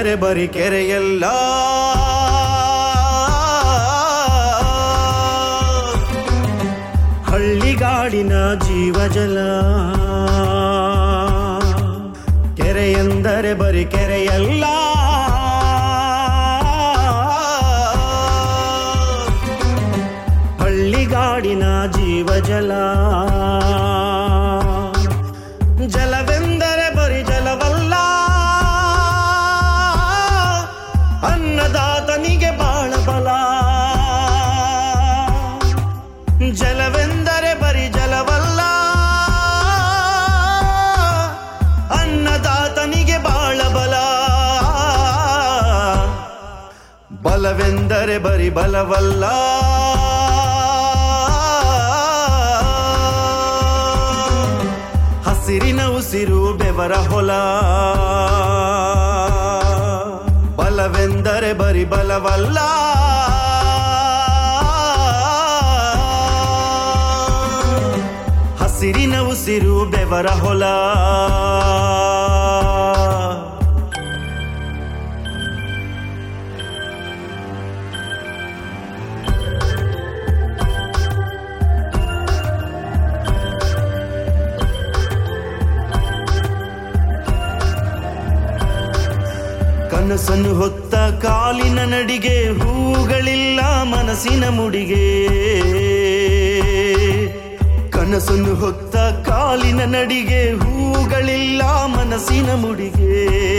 ಕೆರೆಯೆಂದರೆ ಬರಿ ಕೆರೆಯಲ್ಲ ಹಳ್ಳಿಗಾಡಿನ ಜೀವಜಲ ಕೆರೆಯೆಂದರೆ ಬರಿ ಕೆರೆಯಲ್ಲ ಹಳ್ಳಿಗಾಡಿನ ಜೀವಜಲ ಜಲವೆಂದರೆ ಬರಿ ಜಲವಲ್ಲ ಅನ್ನದಾತನಿಗೆ ಬಾಳ ಬಲ ಜಲವೆಂದರೆ ಬರಿ ಜಲವಲ್ಲ ಅನ್ನದಾತನಿಗೆ ಬಾಳ ಬಲ ಬಲವೆಂದರೆ ಬರಿ ಬಲವಲ್ಲ ಹಸಿರಿನ ಉಸಿರು ಬೆವರ ಹೊಲ ಬಲವೆಂದರೆ ಬರಿ ಬಲವಲ್ಲ ಹಸಿರಿನ ಉಸಿರು ಬೆವರ ಹೊಲ ಕನಸನ್ನು ಹೊತ್ತ ಕಾಲಿನ ನಡಿಗೆ ಹೂಗಳಿಲ್ಲ ಮನಸ್ಸಿನ ಮುಡಿಗೆ ಕನಸನ್ನು ಹೊತ್ತ ಕಾಲಿನ ನಡಿಗೆ ಹೂಗಳಿಲ್ಲ ಮನಸ್ಸಿನ ಮುಡಿಗೆ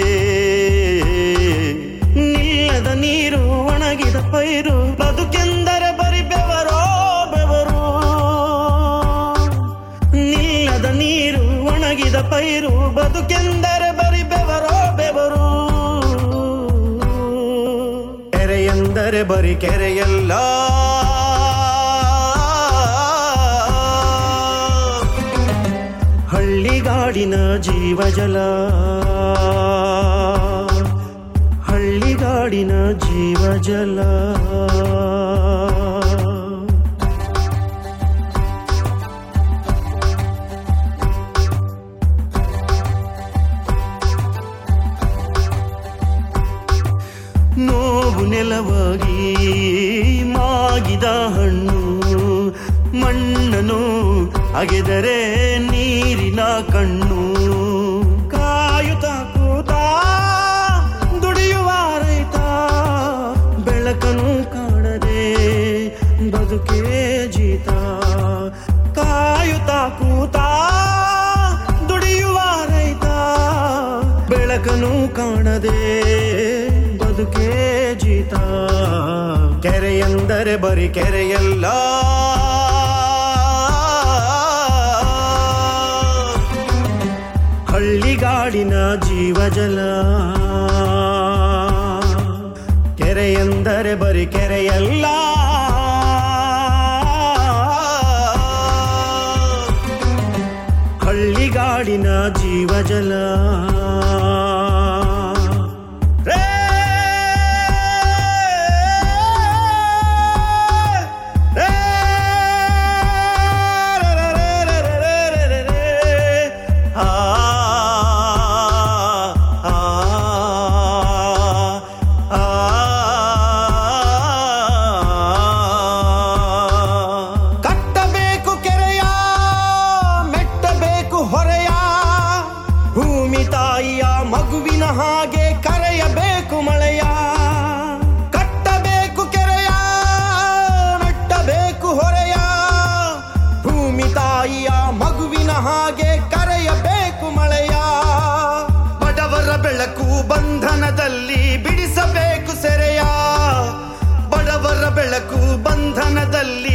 ನಿಲ್ಲದ ನೀರು ಒಣಗಿದ ಪೈರು ಬದುಕೆಂದರೆ ಬರಿ ಬೆವರೋ ಬೆವರು ನಿಲ್ಲದ ನೀರು ಒಣಗಿದ ಪೈರು ಬದುಕೆಂದರೆ ಬರಿ ಬೆವರೋ ಬೆವರು ಕೆರೆಯೆಂದರೆ ಬರಿ ಕೆರೆಯಲ್ಲ ಹಳ್ಳಿಗಾಡಿನ ಜೀವಜಲ ಹಳ್ಳಿಗಾಡಿನ ಜೀವಜಲ ನೋವು ನೆಲವಾಗಿ ಮಾಗಿದ ಹಣ್ಣು ಮಣ್ಣನು ಅಗೆದರೆ ನೀರಿನ ಕಣ್ಣು ಕಾಯುತ್ತ ಕೂತ ದುಡಿಯುವ ರೈತ ಬೆಳಕನು ಕಾಣದೆ ಬದುಕೇ ಜೀತ ಕಾಯುತ್ತ ಕೂತ ದುಡಿಯುವ ರೈತ ಬೆಳಕನು ಕಾಣದೆ ಬದುಕೇ ಜೀತ ಕೆರೆಯೆಂದರೆ ಬರಿ ಕೆರೆಯಲ್ಲ ಹಳ್ಳಿಗಾಡಿನ ಜೀವಜಲ ಕೆರೆಯೆಂದರೆ ಬರಿ ಕೆರೆಯಲ್ಲ ಹಳ್ಳಿಗಾಡಿನ ಜೀವಜಲ ರೇ ರೇ ಆ ಆ ಕಟ್ಟಬೇಕು ಕೆರೆಯ ಮೆಟ್ಟಬೇಕು ಹೊರೆಯ ಭೂಮಿ ತಾಯಿಯ ಮಗುವಿನ ಹಾಗೆ ಕರೆಯಬೇಕು ಮಳೆಯ ಕಟ್ಟಬೇಕು ಕೆರೆಯ ಮೆಟ್ಟಬೇಕು ಹೊರೆಯ ಭೂಮಿ ತಾಯಿಯ ಮಗುವಿನ ಹಾಗೆ ಕರೆಯಬೇಕು ಮಳೆಯ ಬಡವರ ಬೆಳಕು ಬಂಧನದಲ್ಲಿ ಬಿಡಿಸಬೇಕು ಸೆರೆಯ ಬಡವರ ಬೆಳಕು ಬಂಧನದಲ್ಲಿ